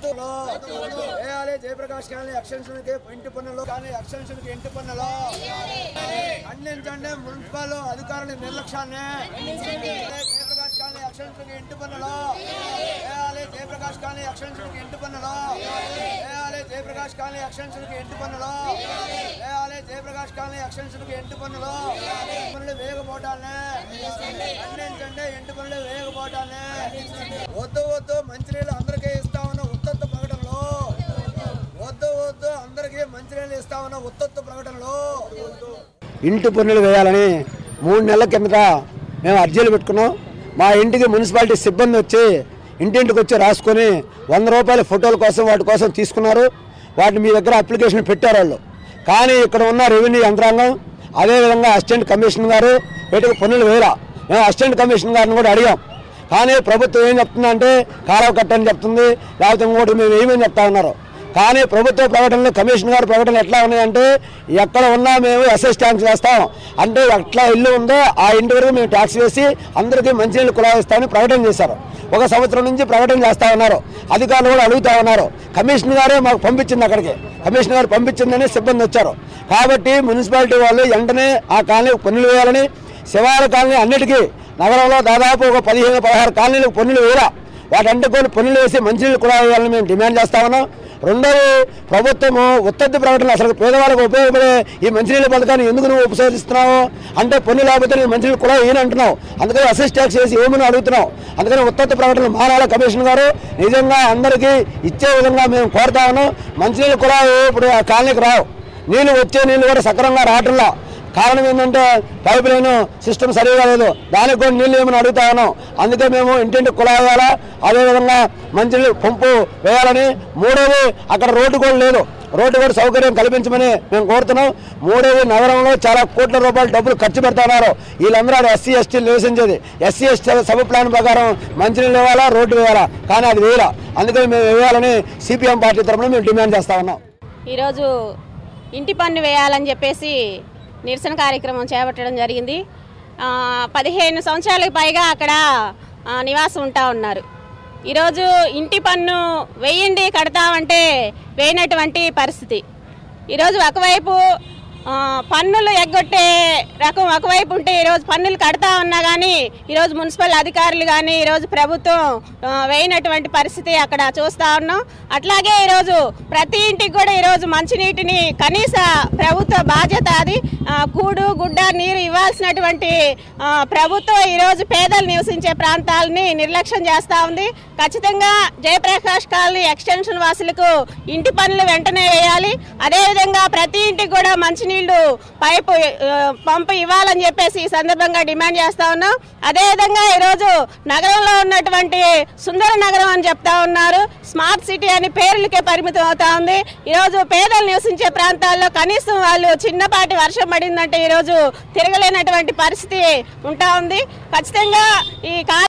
వద్దు వేయాలి Jayaprakash colony extension కి ఇంటి పన్నులు కానీ ఎక్స్టెన్షన్ కి ఇంటి పన్నులు ఖండించండి మున్సిపల్ అధికారుల నిర్లక్ష్యాన్ని జయప్రకాష్ కాలనీ ఎక్స్టెన్షన్ కి ఇంటి పన్నులు వేయాలి జయప్రకాష్ కాలనీ ఎక్స్టెన్షన్ కి ఇంటి పన్నులు వేయాలి జయప్రకాష్ కాలనీ ఎక్స్టెన్షన్ కి ఇంటి పన్నులు వేయాలి జయప్రకాష్ కాలనీ ఎక్స్టెన్షన్ కి ఇంటి పన్నులు పనులు వేగపోవటాన్ని ఖండించండి ఇంటి పనులు వేగపోవటాన్ని వద్దు వద్దు మంచినీళ్ళు అందరికీ ఇస్తామన్న ఉత్తత్త ప్రకటనలో వద్దు వద్దు అందరికీ మంచినీళ్ళు ఇస్తామన్న ఉత్తత్త ప్రకటనలో ఇంటి పన్నులు వేయాలని మూడు నెలల కిందట మేము అర్జీలు పెట్టుకున్నాం మా ఇంటికి మున్సిపాలిటీ సిబ్బంది వచ్చి ఇంటింటికి వచ్చి రాసుకొని వంద రూపాయల ఫోటోల కోసం వాటి కోసం తీసుకున్నారు వాటిని మీ దగ్గర అప్లికేషన్ పెట్టారు వాళ్ళు కానీ ఇక్కడ ఉన్న రెవెన్యూ యంత్రాంగం అదేవిధంగా అసిస్టెంట్ కమిషనర్ గారు వీటికి పన్నులు వేయరా మేము అసిస్టెంట్ కమిషనర్ గారిని కూడా అడిగాం కానీ ప్రభుత్వం ఏం చెప్తుందంటే కాలువ కట్టని చెప్తుంది లేకపోతే ఇంకోటి మేము ఏమని చెప్తా ఉన్నారు కానీ ప్రభుత్వ ప్రకటనలు కమిషన్ గారి ప్రకటనలు ఎట్లా ఉన్నాయంటే ఎక్కడ ఉన్నా మేము ఎస్ఎస్ ట్యాక్స్ వేస్తాం అంటే ఎట్లా ఇల్లు ఉందో ఆ ఇంటి వరకు మేము ట్యాక్స్ వేసి అందరికీ మంచినీళ్ళు కులాయిస్తామని ప్రకటన చేశారు ఒక సంవత్సరం నుంచి ప్రకటన చేస్తా ఉన్నారు అధికారులు కూడా అడుగుతా ఉన్నారు కమిషన్ గారే మాకు పంపించింది అక్కడికి కమిషన్ గారు పంపించిందని సిబ్బంది వచ్చారు కాబట్టి మున్సిపాలిటీ వాళ్ళు వెంటనే ఆ కాలనీ పన్నులు వేయాలని శివాల కాలనీ అన్నిటికీ నగరంలో దాదాపు ఒక పదిహేను పదహారు కాలనీలకు పన్నులు వేయాల వాటంటుకొని పన్నులు వేసి మంచినీళ్ళు కూడా వేయాలని మేము డిమాండ్ చేస్తా ఉన్నాం రెండవది ప్రభుత్వము ఉత్తత్తి ప్రకటన అసలు పేదవాళ్ళకు ఉపయోగపడే ఈ మంచినీళ్ళ పథకాన్ని ఎందుకు నువ్వు ఉపసరిస్తున్నావు అంటే పన్ను లేకపోతే నీ మంచినీళ్ళు కూడా ఏని అంటున్నావు అందుకని అసిస్ట్ ట్యాక్స్ చేసి ఏమని అడుగుతున్నావు అందుకని ఉత్తత్తి ప్రకటన మానాల కమిషన్ గారు నిజంగా అందరికీ ఇచ్చే విధంగా మేము కోరుతా ఉన్నాం మంచినీళ్ళు కూడా ఇప్పుడు ఆ కాలనీకి రావు నీళ్ళు వచ్చే నీళ్ళు కూడా సక్రమంగా రావట్లా కారణం ఏంటంటే పైప్ లైన్ సిస్టమ్ సరిగా లేదు దానికి కూడా నీళ్ళు ఏమని అడుగుతా ఉన్నాం అందుకే మేము ఇంటింటి కులాయాలా అదేవిధంగా మంచి పంపు వేయాలని మూడోది అక్కడ రోడ్డు కూడా లేదు రోడ్డు కూడా సౌకర్యం కల్పించమని మేము కోరుతున్నాం మూడోది నగరంలో చాలా కోట్ల రూపాయలు డబ్బులు ఖర్చు పెడుతున్నారు వీళ్ళందరూ ఎస్సీ ఎస్టీ నివసించేది ఎస్సీ ఎస్టీ సబ్ ప్లాన్ ప్రకారం మంచినీళ్ళు వేయాలా రోడ్డు వేయాలా కానీ అది వేయాలా అందుకని మేము వేయాలని సిపిఎం పార్టీ తరఫున మేము డిమాండ్ చేస్తా ఉన్నాం ఈరోజు ఇంటి పన్ను వేయాలని చెప్పేసి నిరసన కార్యక్రమం చేపట్టడం జరిగింది ఆ, పదిహేను సంవత్సరాలకు పైగా అక్కడ ఆ, నివాసం ఉంటా ఉన్నారు ఈరోజు ఇంటి పన్ను వేయండి కడతామంటే వేయనటువంటి పరిస్థితి ఈరోజు ఒకవైపు ఆ, పన్నులు ఎగ్గొట్టే రకం ఒకవైపు ఉంటే ఈరోజు పన్నులు కడతా ఉన్నా కానీ ఈరోజు మున్సిపల్ అధికారులు కానీ ఈరోజు ప్రభుత్వం ఆ, వేయనటువంటి పరిస్థితి అక్కడ చూస్తా ఉన్నాం అట్లాగే ఈరోజు ప్రతి ఇంటికి కూడా ఈరోజు మంచినీటిని కనీస ప్రభుత్వ బాధ్యత అది ఆ, కూడు గుడ్డ నీరు ఇవ్వాల్సినటువంటి ఆ, ప్రభుత్వం ఈరోజు పేదలు నివసించే ప్రాంతాలని నిర్లక్ష్యం చేస్తూ ఉంది ఖచ్చితంగా జయప్రకాష్ కాలనీ ఎక్స్టెన్షన్ వాసులకు ఇంటి పనులు వెంటనే వేయాలి అదేవిధంగా ప్రతి ఇంటికి కూడా మంచినీళ్లు పైపు ఆ, పంపు ఇవ్వాలని చెప్పేసి ఈ సందర్భంగా డిమాండ్ చేస్తా ఉన్నాం అదేవిధంగా ఈరోజు నగరంలో ఉన్నటువంటి సుందర నగరం అని చెప్తా ఉన్నారు స్మార్ట్ సిటీ అని పేర్లకే పరిమితం అవుతా ఉంది ఈరోజు పేదలు నివసించే ప్రాంతాల్లో కనీసం వాళ్ళు చిన్నపాటి వర్షం పడిందంటే ఈరోజు తిరగలేనటువంటి పరిస్థితి ఉంటా ఉంది ఖచ్చితంగా ఈ కా